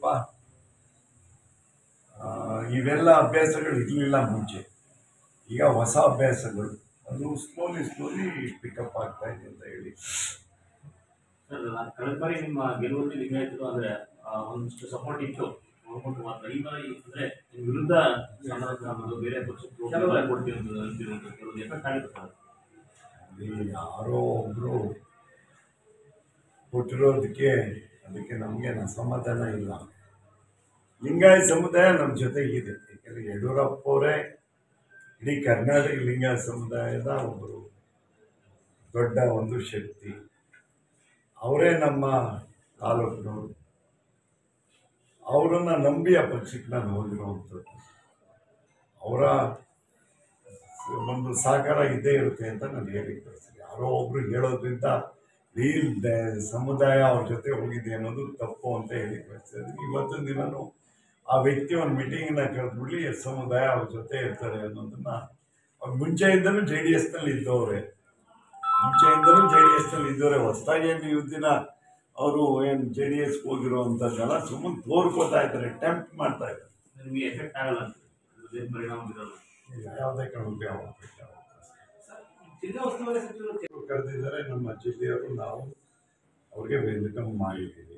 ಸ್ವಲ್ಪ ಆ, ಇವೆಲ್ಲ ಅಭ್ಯಾಸಗಳು ಇರಲಿಲ್ಲ ಮುಂಚೆ ಈಗ ಹೊಸ ಅಭ್ಯಾಸಗಳು ಅದು ಸ್ಲೋಲಿ ಸ್ಲೋಲಿ ಪಿಕಪ್ ಆಗ್ತಾ ಇದೆ ಅಂತ ಹೇಳಿ ಸರ್ ನಾನು ಕಳೆದ ಬಾರಿ ನಿಮ್ಮ ಗೆಲುವಲ್ಲಿ ಲಿಂಗಾಯತರು ಅಂದ್ರೆ ಆ, ಒಂದಿಷ್ಟು ಸಪೋರ್ಟ್ ಇತ್ತು ನೋಡ್ಕೊಂಡು ಮಾತ್ರ ಈ ಬಾರಿ ಅಂದ್ರೆ ನಿಮ್ ವಿರುದ್ಧ ಸಮಾಜ ಅನ್ನೋದು ಬೇರೆ ಪಕ್ಷಕ್ಕೆ ಬೆಂಬಲ ಕೊಡ್ತೀವಿ ಅಂತ ಅಂತಿರುವಂಥದ್ದು ಕೆಲವು ಎಫೆಕ್ಟ್ ಆಗುತ್ತೆ ಸರ್ ಅಲ್ಲಿ ಯಾರೋ ಒಬ್ರು ಕೊಟ್ಟಿರೋದಕ್ಕೆ ಅದಕ್ಕೆ ನಮಗೆ ಅಸಮಾಧಾನ ಇಲ್ಲ ಲಿಂಗಾಯತ ಸಮುದಾಯ ನಮ್ಮ ಜೊತೆಗಿದೆ ಯಾಕಂದರೆ ಯಡಿಯೂರಪ್ಪ ಅವರೇ ಇಡೀ ಕರ್ನಾಟಕ ಲಿಂಗಾಯತ ಸಮುದಾಯದ ಒಬ್ಬರು ದೊಡ್ಡ ಒಂದು ಶಕ್ತಿ ಅವರೇ ನಮ್ಮ ತಾಲೂಕಿನವರು ಅವರನ್ನ ನಂಬಿ ಆ ಪಕ್ಷಕ್ಕೆ ನಾನು ಹೋಗಿರುವಂಥದ್ದು ಅವರ ಒಂದು ಸಹಕಾರ ಇದ್ದೇ ಇರುತ್ತೆ ಅಂತ ನಾನು ಹೇಳಿ ಬಯಸ್ತೀನಿ ಯಾರೋ ಒಬ್ರು ಹೇಳೋದ್ರಿಂದ ಈ ದ- ಸಮುದಾಯ ಅವ್ರ ಜೊತೆ ಹೋಗಿದೆ ಅನ್ನೋದು ತಪ್ಪು ಅಂತ ಹೇಳಿ ಬಯಸ್ತೀನಿ ಇವತ್ತಿನ ದಿನನೂ ಆ ವ್ಯಕ್ತಿ ಒಂದು ಮೀಟಿಂಗ್ನ ಕರೆದ್ಬಿಡ್ಲಿ ಸಮುದಾಯ ಅವ್ರ ಜೊತೆ ಇರ್ತಾರೆ ಅನ್ನೋದನ್ನ ಅವ್ರು ಮುಂಚೆಯಿಂದಲೂ ಜೆ ಡಿ ಎಸ್ನಲ್ಲಿ ಇದ್ದವ್ರೆ ಮುಂಚೆಯಿಂದಲೂ ಜೆ ಡಿ ಎಸ್ನಲ್ಲಿ ಇದ್ದವ್ರೆ ಹೊಸದಾಗಿ ಏನು ಈ ದಿನ ಅವರು ಏನು ಜೆ ಡಿ ಎಸ್ಗೆ ಹೋಗಿರುವಂಥದ್ದೆಲ್ಲ ಸುಮ್ಮನೆ ತೋರ್ಕೋತಾ ಇದ್ದಾರೆ ಟೆಂಪ್ಟ್ ಮಾಡ್ತಾ ಇದ್ದಾರೆ ನಿಮಗೆ ಎಫೆಕ್ಟ್ ಆಗಲ್ಲ ಅಂತ ಅದೇನು ಪರಿಣಾಮ ಬೀರಲ್ಲ ಯಾವುದೇ ಕಾರಣಕ್ಕೂ ಯಾವ ಅವಕಾಶ ಜಿಲ್ಲಾ ಉಸ್ತುವಾರಿ ಸಚಿವರು ಕರೆದಿದ್ದಾರೆ ನಮ್ಮ ಜಿಲ್ಲೆಯವರು ನಾವು ಅವ್ರಿಗೆ ವೆಲ್ಕಮ್ ಮಾಡಿದ್ದೀವಿ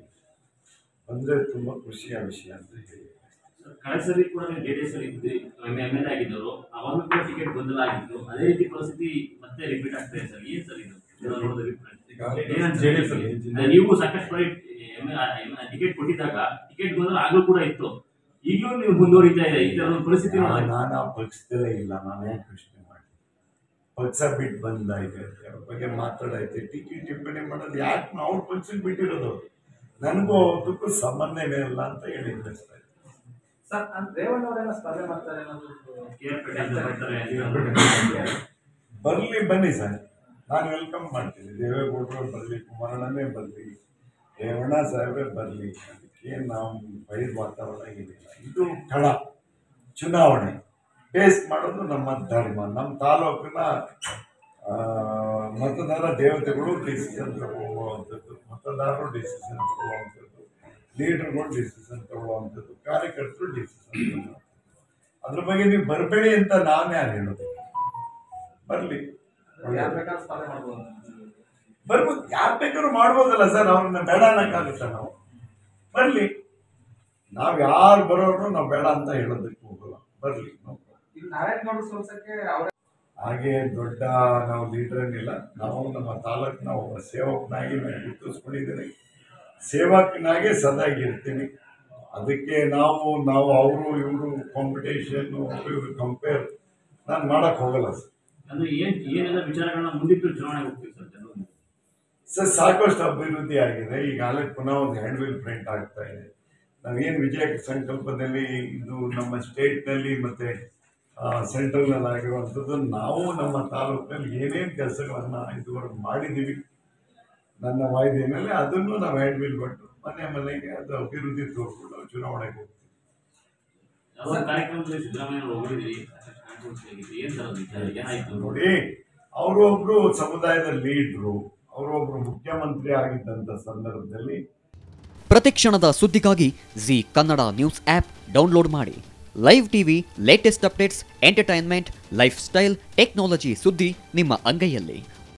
ಬಂದರೆ ತುಂಬ ಖುಷಿಯ ವಿಷಯ ಅಂತ ಹೇಳಿ ಕಳೆದ ಸರಿ ಕೂಡ ನೀವು ಜೆ ಡಿ ಎಸ್ ಅಲ್ಲಿ ಇದ್ರಿ ಎಮ್ ಎಲ್ ಎ ಆಗಿದ್ದರು ಅವಾಗ ಕೂಡ ಟಿಕೆಟ್ ಗೊಂದಲ ಆಗಿತ್ತು ಅದೇ ರೀತಿ ಪರಿಸ್ಥಿತಿ ಮತ್ತೆ ರಿಪೀಟ್ ಆಗ್ತಾ ಇದೆ ಸರ್ ಏನ್ ಸರ್ ಇದು ಇದನ್ನ ನೋಡಿದ್ರೆ ಏನಂತ JDS ಅಲ್ಲಿ? ಅದೇ ನೀವು ಸಾಕಷ್ಟು ಬಾರಿ ಟಿಕೆಟ್ ಕೊಟ್ಟಿದ್ದಾಗ ಟಿಕೆಟ್ ಗೊಂದಲ ಆಗಲೂ ಕೂಡ ಇತ್ತು ಈಗಲೂ ನೀವು ಮುಂದುವರಿತಾ ಇದೆ ಈ ತರ ಒಂದು ಪರಿಸ್ಥಿತಿ ನಾನು ನಾನು ಆ ಪಕ್ಷದಲ್ಲೇ ಇಲ್ಲ ನಾನೇ ಪ್ರಶ್ನೆ ಮಾಡಿ ಪಕ್ಷ ಬಿಟ್ಟು ಬಂದಾಯ್ತು ಅದ್ರ ಬಗ್ಗೆ ಮಾತಾಡೈತೆ ಟೀಕೆ ಟಿಪ್ಪಣಿ ಮಾಡೋದು ಯಾಕೆ ನಾವು ಪಕ್ಷಕ್ಕೆ ಬಿಟ್ಟಿರೋದು ನನಗೂ ಅದಕ್ಕೂ ಸಂಬಂಧನೇ ಇಲ್ಲ ಅಂತ ಹೇಳಿ ಬಯಸ್ತಾ ಇದ್ದೀನಿ. ಸರ್ ನಾನು ರೇವಣ್ಣ ಅವರೇನೋ ಸ್ಪರ್ಧೆ ಮಾಡ್ತಾರೆ ಅನ್ನೋದು ಕೇರ್ಪೇಟೆ ಅಂತ ಬರ್ತಾರೆ ಅಂತ. ಬರಲಿ ಬನ್ನಿ ಸರ್ ನಾನು ವೆಲ್ಕಮ್ ಮಾಡ್ತೀನಿ ದೇವೇಗೌಡರು ಬರಲಿ ಕುಮಾರಣ್ಣನೇ ಬರಲಿ ರೇವಣ್ಣ ಸಾಹೇಬ್ರೆ ಬರಲಿ ಅದಕ್ಕೆ ನಾವು ಬೈದ ವಾತಾವರಣ ಏನಿಲ್ಲ ಇದು ಕಳ ಚುನಾವಣೆ ಫೇಸ್ ಮಾಡೋದು ನಮ್ಮ ಧರ್ಮ ನಮ್ಮ ತಾಲೂಕಿನ ಆ, ಮತದಾರ ದೇವತೆಗಳು ಡಿಸಿಷನ್ ತಗೊಳ್ಳುವಂಥದ್ದು ಮತದಾರರು ಡಿಸಿಷನ್ ತಗೊಳ್ಳುವಂಥದ್ದು ಲೀಡರ್ಗಳು ಡಿಸಿಷನ್ ತಗೊಳ್ಳುವಂಥದ್ದು ಕಾರ್ಯಕರ್ತರು ಡಿಸಿಷನ್ ತಗೊಳ್ಳುವಂಥದ್ದು ಅದ್ರ ಬಗ್ಗೆ ನೀವು ಬರಬೇಡಿ ಅಂತ ನಾನು ಯಾರು ಹೇಳೋದು ಬರಲಿ ಯಾರು ಬೇಕಾದ್ರೂ ಸ್ಪರ್ಧೆ ಮಾಡ್ಬೋದು ಬರ್ಬೋದು ಯಾರು ಬೇಕಾದ್ರೂ ಮಾಡ್ಬೋದಲ್ಲ ಸರ್ ಅವ್ರನ್ನ ಬೇಡ ಅನ್ನಕ್ಕಾಗುತ್ತ ನಾವು ಬರಲಿ ನಾವು ಯಾರು ಬರೋರು ನಾವು ಬೇಡ ಅಂತ ಹೇಳೋದಕ್ಕೆ ಹೋಗಲ್ಲ ಬರಲಿ ಇಲ್ಲಿ ನಾರಾಯಣ ಗೌಡ ಸೋಲ್ಸಕ್ಕೆ ಅವರೇ ಹಾಗೆ ದೊಡ್ಡ ನಾವು ಲೀಡರ್ ಏನಿಲ್ಲ ನಾವು ನಮ್ಮ ತಾಲೂಕಿನ ಒಬ್ಬ ಸೇವಕನಾಗಿ ನಾನು ಗುರುತಿಸ್ಕೊಂಡಿದ್ದೀನಿ ಸೇವಕನಾಗೆ ಸದಾ ಇರ್ತೀನಿ ಅದಕ್ಕೆ ನಾವು ನಾವು ಅವರು ಇವರು ಕಾಂಪಿಟೇಷನ್ನು ಇವರು ಕಂಪೇರ್ ನಾನು ಮಾಡಕ್ಕೆ ಹೋಗಲ್ಲ ಸರ್ ಅಂದ್ರೆ ಏನ್ ಏನೆಲ್ಲ ವಿಚಾರಗಳನ್ನ ಮುಂದಿಟ್ಟು ಚುನಾವಣೆ ಹೋಗ್ತೀವಿ ಸರ್ ಜನರು ಸರ್ ಸಾಕಷ್ಟು ಅಭಿವೃದ್ಧಿ ಆಗಿದೆ ಈಗಾಗಲೇ ಪುನಃ ಒಂದು ಹ್ಯಾಂಡ್ ವೀಲ್ ಪ್ರಿಂಟ್ ಆಗ್ತಾ ಇದೆ ನಾವೇನು ವಿಜಯ ಸಂಕಲ್ಪದಲ್ಲಿ ಇದು ನಮ್ಮ ಸ್ಟೇಟ್ನಲ್ಲಿ ಮತ್ತು ಸೆಂಟ್ರಲ್ನಲ್ಲಿ ಆಗಿರುವಂಥದ್ದು ನಾವು ನಮ್ಮ ತಾಲೂಕಿನಲ್ಲಿ ಏನೇನು ಕೆಲಸಗಳನ್ನು ಇದುವರೆಗೆ ಮಾಡಿದ್ದೀವಿ ನನ್ನ ವಾಯ್ದೆ ಮೇಲೆ ಅದನ್ನು ನಾವು ಹ್ಯಾಂಡ್ ವೀಲ್ ಕೊಟ್ಟು ಮನೆ ಮನೆಗೆ ಅದು ಅಭಿವೃದ್ಧಿ ತೋರಿಸ್ಕೊಂಡು ನಾವು ಚುನಾವಣೆಗೆ ಹೋಗ್ತೀವಿ ಯಾವ ಕಾರ್ಯಕ್ರಮದಲ್ಲಿ ಸಿದ್ದರಾಮಯ್ಯ ಅವರು ಹೋಗಿದ್ರಿ ಕಾಂಟ್ರವರ್ಸಿ ಏನ್ ಸರ್ ಅದು ವಿಚಾರ ಏನಾಯ್ತು ನೋಡಿ ಅವರು ಒಬ್ಬರು ಸಮುದಾಯದ ಲೀಡ್ರು ಅವರೊಬ್ಬರು ಮುಖ್ಯಮಂತ್ರಿ ಆಗಿದ್ದಂಥ ಸಂದರ್ಭದಲ್ಲಿ ಪ್ರತಿಕ್ಷಣದ ಸುದ್ದಿಗಾಗಿ Zee Kannada news app download ಮಾಡಿ live TV latest updates entertainment lifestyle technology ಸುದ್ದಿ ನಿಮ್ಮ ಅಂಗೈಯಲ್ಲಿ